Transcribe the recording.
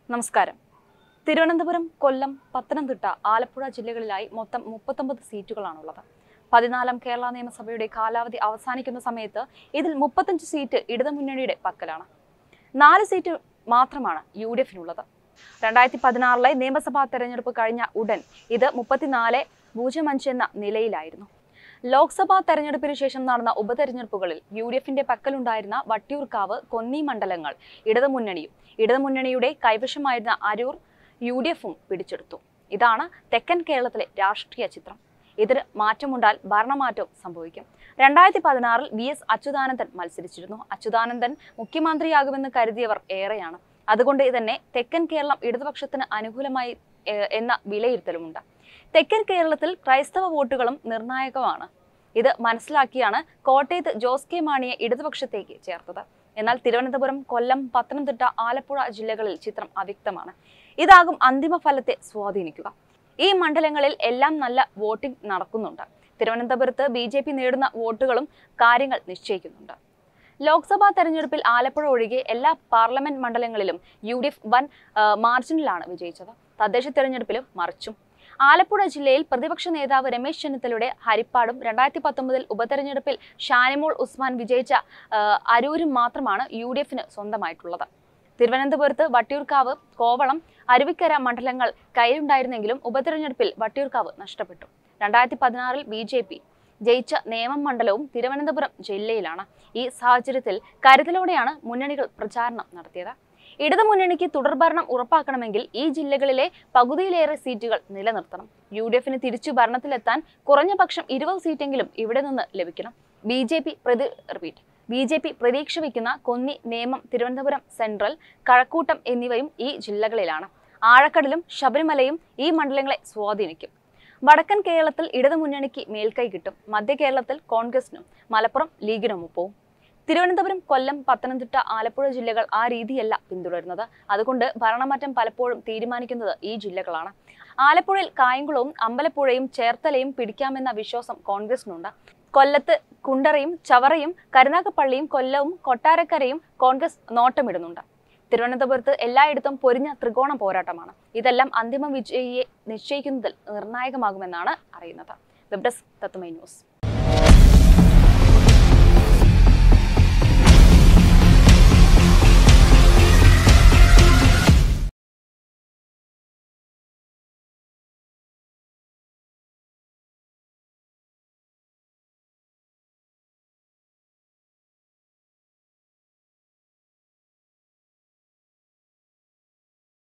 നമസ്കാരം തിരുവനന്തപുരം കൊല്ലം പത്തനംതിട്ട ആലപ്പുഴ ജില്ലകളിലായി മൊത്തം മുപ്പത്തൊമ്പത് സീറ്റുകളാണുള്ളത് പതിനാലാം കേരള നിയമസഭയുടെ കാലാവധി അവസാനിക്കുന്ന സമയത്ത് ഇതിൽ മുപ്പത്തഞ്ച് സീറ്റ് ഇടതുമുന്നണിയുടെ പക്കലാണ് നാല് സീറ്റ് മാത്രമാണ് യു ഡി എഫിനുള്ളത് രണ്ടായിരത്തി പതിനാറിലെ നിയമസഭാ തെരഞ്ഞെടുപ്പ് കഴിഞ്ഞ ഉടൻ ഇത് മുപ്പത്തിനാല് പൂജ്യം അഞ്ച് എന്ന നിലയിലായിരുന്നു ലോക്സഭാ തെരഞ്ഞെടുപ്പിന് ശേഷം നടന്ന ഉപതെരഞ്ഞെടുപ്പുകളിൽ യു ഡി എഫിന്റെ പക്കലുണ്ടായിരുന്ന വട്ടിയൂർക്കാവ് കൊന്നി മണ്ഡലങ്ങൾ ഇടതുമുന്നണിയും ഇടതുമുന്നണിയുടെ കൈവശമായിരുന്ന അരൂർ യു ഡി എഫും പിടിച്ചെടുത്തു ഇതാണ് തെക്കൻ കേരളത്തിലെ രാഷ്ട്രീയ ചിത്രം ഇതിന് മാറ്റമുണ്ടാൽ ഭരണമാറ്റവും സംഭവിക്കും രണ്ടായിരത്തി പതിനാറിൽ വി എസ് അച്യുതാനന്ദൻ മത്സരിച്ചിരുന്നു അച്യുതാനന്ദൻ മുഖ്യമന്ത്രിയാകുമെന്ന് കരുതിയവർ ഏറെയാണ് അതുകൊണ്ട് തന്നെ തെക്കൻ കേരളം ഇടതുപക്ഷത്തിന് അനുകൂലമായി ഏഹ്, എന്ന വിലയിരുത്തലുമുണ്ട് തെക്കൻ കേരളത്തിൽ ക്രൈസ്തവ വോട്ടുകളും നിർണായകമാണ് ഇത് മനസ്സിലാക്കിയാണ് കോട്ടയത്ത് ജോസ് കെ മാണിയെ ഇടതുപക്ഷത്തേക്ക് ചേർത്തത് എന്നാൽ തിരുവനന്തപുരം കൊല്ലം പത്തനംതിട്ട ആലപ്പുഴ ജില്ലകളിൽ ചിത്രം അവ്യക്തമാണ് ഇതാകും അന്തിമ ഫലത്തെ സ്വാധീനിക്കുക ഈ മണ്ഡലങ്ങളിൽ എല്ലാം നല്ല വോട്ടിംഗ് നടക്കുന്നുണ്ട് തിരുവനന്തപുരത്ത് ബി ജെ പി നേടുന്ന വോട്ടുകളും കാര്യങ്ങൾ നിശ്ചയിക്കുന്നുണ്ട് ലോക്സഭാ തെരഞ്ഞെടുപ്പിൽ ആലപ്പുഴ ഒഴികെ എല്ലാ പാർലമെന്റ് മണ്ഡലങ്ങളിലും യു ഡി എഫ് വൻ ആ, മാർജിനിലാണ് വിജയിച്ചത് തദ്ദേശ തെരഞ്ഞെടുപ്പിലും മറിച്ചും ആലപ്പുഴ ജില്ലയിൽ പ്രതിപക്ഷ നേതാവ് രമേശ് ചെന്നിത്തലയുടെ ഹരിപ്പാടും രണ്ടായിരത്തി പത്തൊമ്പതിൽ ഉപതെരഞ്ഞെടുപ്പിൽ ഷാനിമോൾ ഉസ്മാൻ വിജയിച്ച ആ, അരൂരും മാത്രമാണ് യു ഡി എഫിന് സ്വന്തമായിട്ടുള്ളത് തിരുവനന്തപുരത്ത് വട്ടിയൂർക്കാവ് കോവളം അരുവിക്കര മണ്ഡലങ്ങൾ കയ്യിലുണ്ടായിരുന്നെങ്കിലും ഉപതെരഞ്ഞെടുപ്പിൽ വട്ടിയൂർക്കാവ് നഷ്ടപ്പെട്ടു രണ്ടായിരത്തി പതിനാറിൽ ബി ജെ പി ജയിച്ച നേമം മണ്ഡലവും തിരുവനന്തപുരം ജില്ലയിലാണ് ഈ സാഹചര്യത്തിൽ കരുതലോടെയാണ് മുന്നണികൾ പ്രചാരണം നടത്തിയത് ഇടതുമുന്നണിക്ക് തുടർഭരണം ഉറപ്പാക്കണമെങ്കിൽ ഈ ജില്ലകളിലെ പകുതിയിലേറെ സീറ്റുകൾ നിലനിർത്തണം യു ഡി എഫിന് തിരിച്ചു ഭരണത്തിലെത്താൻ കുറഞ്ഞ പക്ഷം ഇരുപത് സീറ്റെങ്കിലും ഇവിടെ നിന്ന് ലഭിക്കണം ബി ജെ പി പ്രതി റിപ്പീറ്റ് ബി ജെ പി പ്രതീക്ഷ വയ്ക്കുന്ന കൊന്നി നേമം തിരുവനന്തപുരം സെൻട്രൽ കഴക്കൂട്ടം എന്നിവയും ഈ ജില്ലകളിലാണ് ആഴക്കടലും ശബരിമലയും ഈ മണ്ഡലങ്ങളെ സ്വാധീനിക്കും വടക്കൻ കേരളത്തിൽ ഇടതുമുന്നണിക്ക് മേൽക്കൈ കിട്ടും മധ്യ കേരളത്തിൽ കോൺഗ്രസിനും മലപ്പുറം ലീഗിനും ഒപ്പവും തിരുവനന്തപുരം കൊല്ലം പത്തനംതിട്ട ആലപ്പുഴ ജില്ലകൾ ആ രീതിയല്ല പിന്തുടരുന്നത് അതുകൊണ്ട് ഭരണമാറ്റം പലപ്പോഴും തീരുമാനിക്കുന്നത് ഈ ജില്ലകളാണ് ആലപ്പുഴയിൽ കായംകുളവും അമ്പലപ്പുഴയും ചേർത്തലയും പിടിക്കാമെന്ന വിശ്വാസം കോൺഗ്രസിനുണ്ട് കൊല്ലത്ത് കുണ്ടറയും ചവറയും കരുനാഗപ്പള്ളിയും കൊല്ലവും കൊട്ടാരക്കരയും കോൺഗ്രസ് നോട്ടമിടുന്നുണ്ട് തിരുവനന്തപുരത്ത് എല്ലായിടത്തും പൊരിഞ്ഞ ത്രികോണ പോരാട്ടമാണ് ഇതെല്ലാം അന്തിമ വിജയിയെ നിശ്ചയിക്കുന്നതിൽ നിർണായകമാകുമെന്നാണ് അറിയുന്നത് വെബ് ഡെസ്ക് തത്തുമൈ ന്യൂസ്